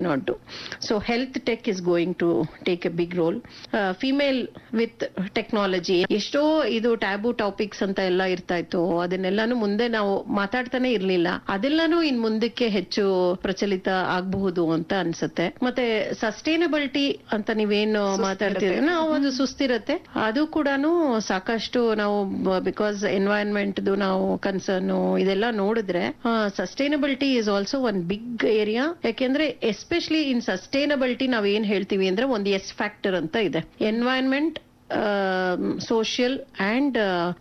not do. So health tech is going to take a big role. Uh, female with technology ಎಷ್ಟೋ ಇದು tab topics ಅಂತ ಎಲ್ಲ ಇರ್ತಾ ಇತ್ತು ಅದನ್ನೆಲ್ಲಾನು ಮುಂದೆ ನಾವು ಮಾತಾಡ್ತಾನೆ ಇರ್ಲಿಲ್ಲ ಅದೆಲ್ಲಾನು ಇನ್ ಮುಂದಕ್ಕೆ ಹೆಚ್ಚು ಪ್ರಚಲಿತ ಆಗಬಹುದು ಅಂತ ಅನ್ಸುತ್ತೆ ಮತ್ತೆ ಸಸ್ಟೈನಬಿಲಿಟಿ ಅಂತ ನೀವೇನು ಮಾತಾಡ್ತೀರಿ ನಾವು ಒಂದು ಸುಸ್ಥಿರತೆ ಅದು ಕೂಡ ಸಾಕಷ್ಟು ನಾವು ಬಿಕಾಸ್ ಎನ್ವೈರನ್ಮೆಂಟ್ ನಾವು ಕನ್ಸರ್ನ್ ಇದೆಲ್ಲ ನೋಡಿದ್ರೆ sustainability is also one big area ಯಾಕೆಂದ್ರೆ ಎಸ್ಪೆಷಲಿ ಇನ್ ಸಸ್ಟೈನಬಿಲಿಟಿ ನಾವ್ ಏನ್ ಹೇಳ್ತೀವಿ ಅಂದ್ರೆ ಒಂದು ಎಸ್ ಫ್ಯಾಕ್ಟರ್ ಅಂತ ಇದೆ environment social and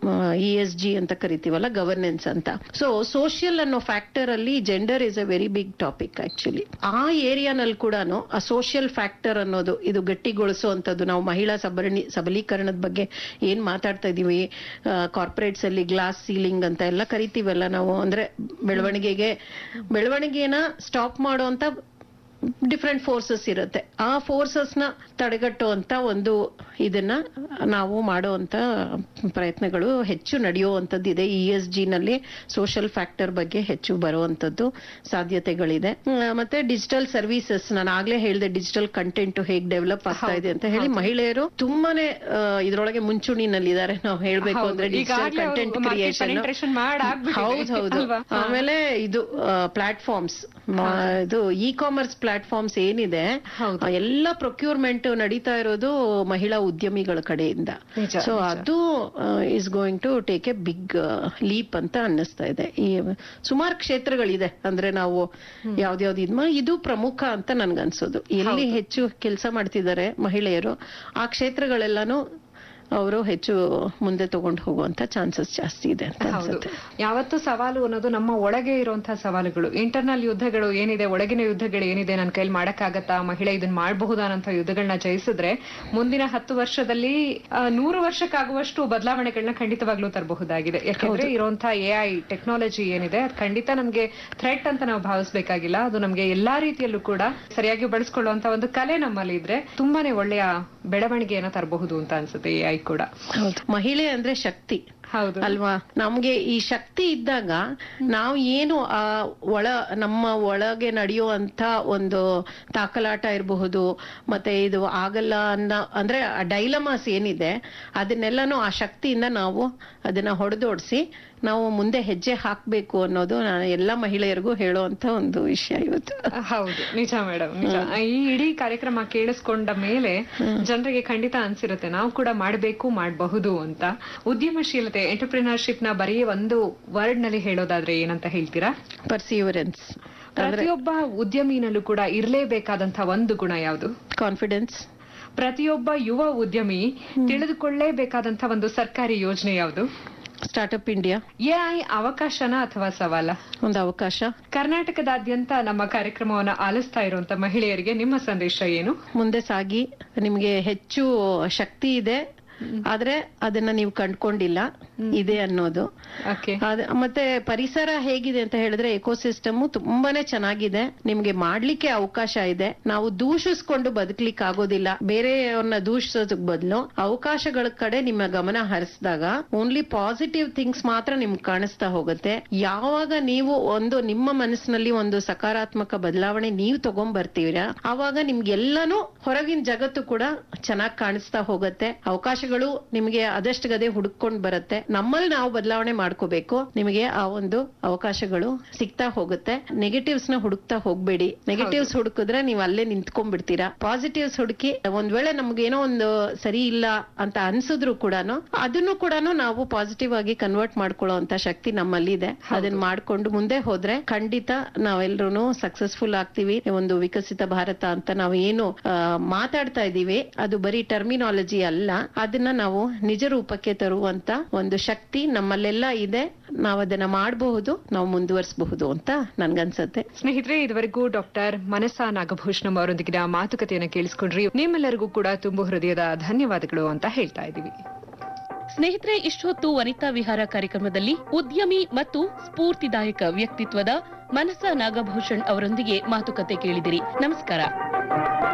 E S G ಅಂತ ಕರಿತೀವಲ್ಲ ಗವರ್ನೆನ್ಸ್ ಅಂತ ಸೊ ಸೋಷಿಯಲ್ ಅನ್ನೋ ಫ್ಯಾಕ್ಟರ್ ಅಲ್ಲಿ gender is a very big topic actually ಆ ಏರಿಯಾನಲ್ಲಿ ಕೂಡ ಆ ಸೋಷಿಯಲ್ ಫ್ಯಾಕ್ಟರ್ ಅನ್ನೋದು ಇದು ಗಟ್ಟಿಗೊಳಿಸುವಂತದ್ದು ನಾವು ಮಹಿಳಾ ಸಬರಣಿ ಸಬಲೀಕರಣದ ಬಗ್ಗೆ ಏನ್ ಮಾತಾಡ್ತಾ ಇದೀವಿ ಕಾರ್ಪೊರೇಟ್ಸ್ ಅಲ್ಲಿ ಗ್ಲಾಸ್ ಸೀಲಿಂಗ್ ಅಂತ ಎಲ್ಲ ಕರಿತೀವಲ್ಲ ನಾವು ಅಂದ್ರೆ ಬೆಳವಣಿಗೆಗೆ ಬೆಳವಣಿಗೆನ ಸ್ಟಾಪ್ ಮಾಡುವಂತ ಡಿಫ್ರೆಂಟ್ ಫೋರ್ಸಸ್ ಇರುತ್ತೆ ಆ ಫೋರ್ಸಸ್ ನ ತಡೆಗಟ್ಟುವಂತ ಒಂದು ಇದನ್ನ ನಾವು ಮಾಡುವಂತ ಪ್ರಯತ್ನಗಳು ಹೆಚ್ಚು ನಡೆಯುವಂತದ್ದು ಇದೆ ಇ ಎಸ್ ಜಿ ನಲ್ಲಿ ಸೋಷಿಯಲ್ ಫ್ಯಾಕ್ಟರ್ ಬಗ್ಗೆ ಹೆಚ್ಚು ಬರುವಂತದ್ದು ಸಾಧ್ಯತೆಗಳಿದೆ ಹ್ಮ್, ಮತ್ತೆ ಡಿಜಿಟಲ್ ಸರ್ವಿಸಸ್ ನಾನು ಆಗ್ಲೇ ಹೇಳಿದೆ ಡಿಜಿಟಲ್ ಕಂಟೆಂಟ್ ಹೇಗ್ ಡೆವಲಪ್ ಆಗ್ತಾ ಇದೆ ಅಂತ ಹೇಳಿ ಮಹಿಳೆಯರು ತುಂಬಾನೇ ಆ, ಇದ್ರೊಳಗೆ ಮುಂಚೂಣಿನಲ್ಲಿದ್ದಾರೆ ನಾವು ಹೇಳ್ಬೇಕು ಹೌದು. ಅಂದ್ರೆ ಡಿಜಿಟಲ್ ಈಗಾಗ್ಲೇ ಅವ್ರು ಕಂಟೆಂಟ್ market ಕ್ರಿಯೇಷನ್ penetration ಮಾಡ್ ಆಗ್ಬಿಟ್ಟಿದೆ. ಹೌದು ಹೌದು ಅಲ್ವಾ? ಹಾ. ಆಮೇಲೆ ಇದು ಪ್ಲಾಟ್ಫಾರ್ಮ್ಸ್ ಇದು ಇ ಕಾಮರ್ಸ್ ಪ್ಲಾಟ್ಫಾರ್ಮ್ಸ್ ಏನಿದೆ ಹೌದು. ಆ, ಎಲ್ಲ ಪ್ರೊಕ್ಯೂರ್ಮೆಂಟ್ ನಡೀತಾ ಇರೋದು ಮಹಿಳಾ ಉದ್ಯಮಿಗಳ ಕಡೆಯಿಂದ ನಿಜ, ಸೊ ನಿಜ. ಅದು is going to take a big leap ಅಂತ ಅನ್ನಿಸ್ತಾ ಇದೆ ಈ ಸುಮಾರು ಕ್ಷೇತ್ರಗಳಿದೆ ಅಂದ್ರೆ ನಾವು ಯಾವ್ದ್ಯಾವ್ದು ಇದ್ ಮಾ- ಇದು ಪ್ರಮುಖ ಅಂತ ನನ್ಗನ್ಸೋದು ಎಲ್ಲಿ ಹೆಚ್ಚು ಕೆಲಸ ಮಾಡ್ತಿದ್ದಾರೆ ಮಹಿಳೆಯರು ಆ ಕ್ಷೇತ್ರಗಳೆಲ್ಲಾನು ಅವರು ಹೆಚ್ಚು ಮುಂದೆ ತಗೊಂಡು ಹೋಗುವಂತ ಚಾನ್ಸಸ್ ಜಾಸ್ತಿ ಇದೆ ಅಂತ ಹೌದು ಅನ್ಸುತ್ತೆ ಯಾವತ್ತು ಸವಾಲು ಅನ್ನೋದು ನಮ್ಮ ಒಳಗೆ ಇರುವಂತಹ ಸವಾಲುಗಳು ಇಂಟರ್ನಲ್ ಯುದ್ಧಗಳು ಏನಿದೆ ಒಳಗಿನ ಯುದ್ಧಗಳು ಏನಿದೆ ನನ್ನ ಕೈಲಿ ಮಾಡಕ್ಕಾಗತ್ತಾ ಮಹಿಳೆ ಇದನ್ನ ಮಾಡಬಹುದಾ ಅನ್ನೋ ಯುದ್ಧಗಳನ್ನ ಜಯಿಸಿದ್ರೆ ಮುಂದಿನ ಹತ್ತು ವರ್ಷದಲ್ಲಿ ಆ, ನೂರು ವರ್ಷಕ್ಕಾಗುವಷ್ಟು ಬದಲಾವಣೆಗಳನ್ನ ಖಂಡಿತವಾಗ್ಲೂ ತರಬಹುದಾಗಿದೆ ಯಾಕಂದ್ರೆ ಇರುವಂತಹ ಎ ಐ ಟೆಕ್ನಾಲಜಿ ಏನಿದೆ ಅದು ಖಂಡಿತ ನಮ್ಗೆ ಥ್ರೆಟ್ ಅಂತ ನಾವು ಭಾವಿಸ್ಬೇಕಾಗಿಲ್ಲ ಅದು ನಮ್ಗೆ ಎಲ್ಲಾ ರೀತಿಯಲ್ಲೂ ಕೂಡ ಸರಿಯಾಗಿ ಬಳಸ್ಕೊಳ್ಳುವಂತ ಒಂದು ಕಲೆ ನಮ್ಮಲ್ಲಿ ಇದ್ರೆ ತುಂಬಾನೇ ಒಳ್ಳೆಯ ಬೆಳವಣಿಗೆಯನ್ನ ತರಬಹುದು ಅಂತ ಅನ್ಸುತ್ತೆ ಎ ಐ ಕೂಡ ಹೌದು ಮಹಿಳೆ ಅಂದ್ರೆ ಶಕ್ತಿ ಹೌದು ಅಲ್ವಾ ನಮ್ಗೆ ಈ ಶಕ್ತಿ ಇದ್ದಾಗ ನಾವು ಏನು ಆ ಒಳ ನಮ್ಮ ಒಳಗೆ ನಡೆಯುವಂತ ಒಂದು ತಾಕಲಾಟ ಇರಬಹುದು ಮತ್ತೆ ಇದು ಆಗಲ್ಲ ಅನ್ನೋ ಅಂದ್ರೆ ಡೈಲಮಾಸ್ ಏನಿದೆ ಅದನ್ನೆಲ್ಲಾನು ಆ ಶಕ್ತಿಯಿಂದ ನಾವು ಅದನ್ನ ಹೊಡೆದೋಡಿಸಿ ನಾವು ಮುಂದೆ ಹೆಜ್ಜೆ ಹಾಕ್ಬೇಕು ಅನ್ನೋದು ನಾನು ಎಲ್ಲ ಮಹಿಳೆಯರಿಗೂ ಹೇಳುವಂತ ಒಂದು ವಿಷಯ ಇವತ್ತು ಹೌದು ನಿಜ ಮೇಡಮ್ ನಿಜ ಈ ಇಡೀ ಕಾರ್ಯಕ್ರಮ ಕೇಳಿಸ್ಕೊಂಡ ಮೇಲೆ ಜನರಿಗೆ ಖಂಡಿತ ಅನ್ಸಿರುತ್ತೆ ನಾವು ಕೂಡ ಮಾಡಬೇಕು ಮಾಡಬಹುದು ಅಂತ ಉದ್ಯಮಶೀಲತೆ ಎಂಟರ್ಪ್ರಿನರ್ಶಿಪ್ ನ ಬರೀ ಒಂದು ವರ್ಡ್ ನಲ್ಲಿ ಹೇಳೋದಾದ್ರೆ ಏನಂತ ಹೇಳ್ತೀರಾ ಪರ್ಸಿವರೆನ್ಸ್ ಪ್ರತಿಯೊಬ್ಬ ಉದ್ಯಮಿನಲ್ಲೂ ಕೂಡ ಇರಲೇಬೇಕಾದಂತಹ ಒಂದು ಗುಣ ಯಾವುದು ಕಾನ್ಫಿಡೆನ್ಸ್ ಪ್ರತಿಯೊಬ್ಬ ಯುವ ಉದ್ಯಮಿ ತಿಳಿದುಕೊಳ್ಳೇಬೇಕಾದಂತಹ ಒಂದು ಸರ್ಕಾರಿ ಯೋಜನೆ ಯಾವುದು ಸ್ಟಾರ್ಟ್ಅಪ್ ಇಂಡಿಯಾ ಎಐ ಅವಕಾಶನ ಅಥವಾ ಸವಾಲ ಒಂದು ಅವಕಾಶ ಕರ್ನಾಟಕದಾದ್ಯಂತ ನಮ್ಮ ಕಾರ್ಯಕ್ರಮವನ್ನ ಆಲಿಸ್ತಾ ಇರುವಂತ ಮಹಿಳೆಯರಿಗೆ ನಿಮ್ಮ ಸಂದೇಶ ಏನು ಮುಂದೆ ಸಾಗಿ ನಿಮ್ಗೆ ಹೆಚ್ಚು ಶಕ್ತಿ ಇದೆ ಆದ್ರೆ ಅದನ್ನ ನೀವು ಕಂಡ್ಕೊಂಡಿಲ್ಲ ಇದೆ ಅನ್ನೋದು ಓಕೆ ಅದ್- ಮತ್ತೆ ಪರಿಸರ ಹೇಗಿದೆ ಅಂತ ಹೇಳಿದ್ರೆ ಎಕೋಸಿಸ್ಟಮ್ ತುಂಬಾನೇ ಚೆನ್ನಾಗಿದೆ ನಿಮ್ಗೆ ಮಾಡ್ಲಿಕ್ಕೆ ಅವಕಾಶ ಇದೆ ನಾವು ದೂಷಿಸ್ಕೊಂಡು ಬದುಕ್ಲಿಕ್ಕೆ ಆಗೋದಿಲ್ಲ ಬೇರೆಯವ್ರನ್ನ ದೂಷಿಸೋದಕ್ ಬದಲು ಅವಕಾಶಗಳ ಕಡೆ ನಿಮ್ಮ ಗಮನ ಹರಿಸಿದಾಗ ಓನ್ಲಿ ಪಾಸಿಟಿವ್ ಥಿಂಗ್ಸ್ ಮಾತ್ರ ನಿಮ್ಗೆ ಕಾಣಿಸ್ತಾ ಹೋಗುತ್ತೆ ಯಾವಾಗ ನೀವು ಒಂದು ನಿಮ್ಮ ಮನಸ್ಸಿನಲ್ಲಿ ಒಂದು ಸಕಾರಾತ್ಮಕ ಬದಲಾವಣೆ ನೀವು ತಗೊಂಡ್ ಬರ್ತೀರಾ ಆವಾಗ ನಿಮ್ಗೆಲ್ಲಾನು ಹೊರಗಿನ ಜಗತ್ತು ಕೂಡ ಚೆನ್ನಾಗಿ ಕಾಣಿಸ್ತಾ ಹೋಗುತ್ತೆ ಅವಕಾಶಗಳು ನಿಮಗೆ ಅದಷ್ಟು ಗದೆ ಹುಡುಕೊಂಡ್ ಬರುತ್ತೆ ನಮ್ಮಲ್ಲಿ ನಾವು ಬದಲಾವಣೆ ಮಾಡ್ಕೋಬೇಕು ನಿಮಗೆ ಆ ಒಂದು ಅವಕಾಶಗಳು ಸಿಗ್ತಾ ಹೋಗುತ್ತೆ ನೆಗೆಟಿವ್ಸ್ ನ ಹುಡುಕ್ತಾ ಹೋಗ್ಬೇಡಿ ನೆಗೆಟಿವ್ಸ್ ಹುಡುಕಿದ್ರೆ ನೀವು ಅಲ್ಲೇ ನಿಂತ್ಕೊಂಡ್ಬಿಡ್ತೀರಾ ಪಾಸಿಟಿವ್ಸ್ ಹುಡುಕಿ ಒಂದ್ ವೇಳೆ ನಮ್ಗೇನೋ ಒಂದು ಸರಿ ಇಲ್ಲ ಅಂತ ಅನ್ಸಿದ್ರು ಕೂಡ ಅದನ್ನು ಕೂಡ ನಾವು ಪಾಸಿಟಿವ್ ಆಗಿ ಕನ್ವರ್ಟ್ ಮಾಡ್ಕೊಳ್ಳೋ ಅಂತ ಶಕ್ತಿ ನಮ್ಮಲ್ಲಿ ಇದೆ ಅದನ್ನ ಮಾಡ್ಕೊಂಡು ಮುಂದೆ ಹೋದ್ರೆ ಖಂಡಿತ ನಾವೆಲ್ಲರೂ ಸಕ್ಸಸ್ಫುಲ್ ಆಗ್ತೀವಿ ಒಂದು ವಿಕಸಿತ ಭಾರತ ಅಂತ ನಾವು ಏನು ಆ, ಮಾತಾಡ್ತಾ ಇದೀವಿ ಅದು ಬರೀ ಟರ್ಮಿನಾಲಜಿ ಅಲ್ಲ ಅದನ್ನ ನಾವು ನಿಜ ರೂಪಕ್ಕೆ ತರುವಂತ ಒಂದು ಶಕ್ತಿ ನಮ್ಮಲ್ಲೆಲ್ಲ ಇದೆ ನಾವು ಅದನ್ನ ಮಾಡಬಹುದು ನಾವು ಮುಂದುವರಿಸಬಹುದು ಅಂತ ನನ್ಗನ್ಸತ್ತೆ ಸ್ನೇಹಿತರೆ ಇದುವರೆಗೂ ಡಾಕ್ಟರ್ ಮನಸಾ ನಾಗಭೂಷಣಂ ಅವರೊಂದಿಗಿನ ಮಾತುಕತೆಯನ್ನು ಕೇಳಿಸ್ಕೊಂಡ್ರಿ ನಿಮ್ಮೆಲ್ಲರಿಗೂ ಕೂಡ ತುಂಬು ಹೃದಯದ ಧನ್ಯವಾದಗಳು ಅಂತ ಹೇಳ್ತಾ ಇದೀವಿ ಸ್ನೇಹಿತರೆ ಇಷ್ಟೊತ್ತು ವನಿತಾ ವಿಹಾರ ಕಾರ್ಯಕ್ರಮದಲ್ಲಿ ಉದ್ಯಮಿ ಮತ್ತು ಸ್ಫೂರ್ತಿದಾಯಕ ವ್ಯಕ್ತಿತ್ವದ ಮನಸ ನಾಗಭೂಷಣ್ ಅವರೊಂದಿಗೆ ಮಾತುಕತೆ ಕೇಳಿದಿರಿ ನಮಸ್ಕಾರ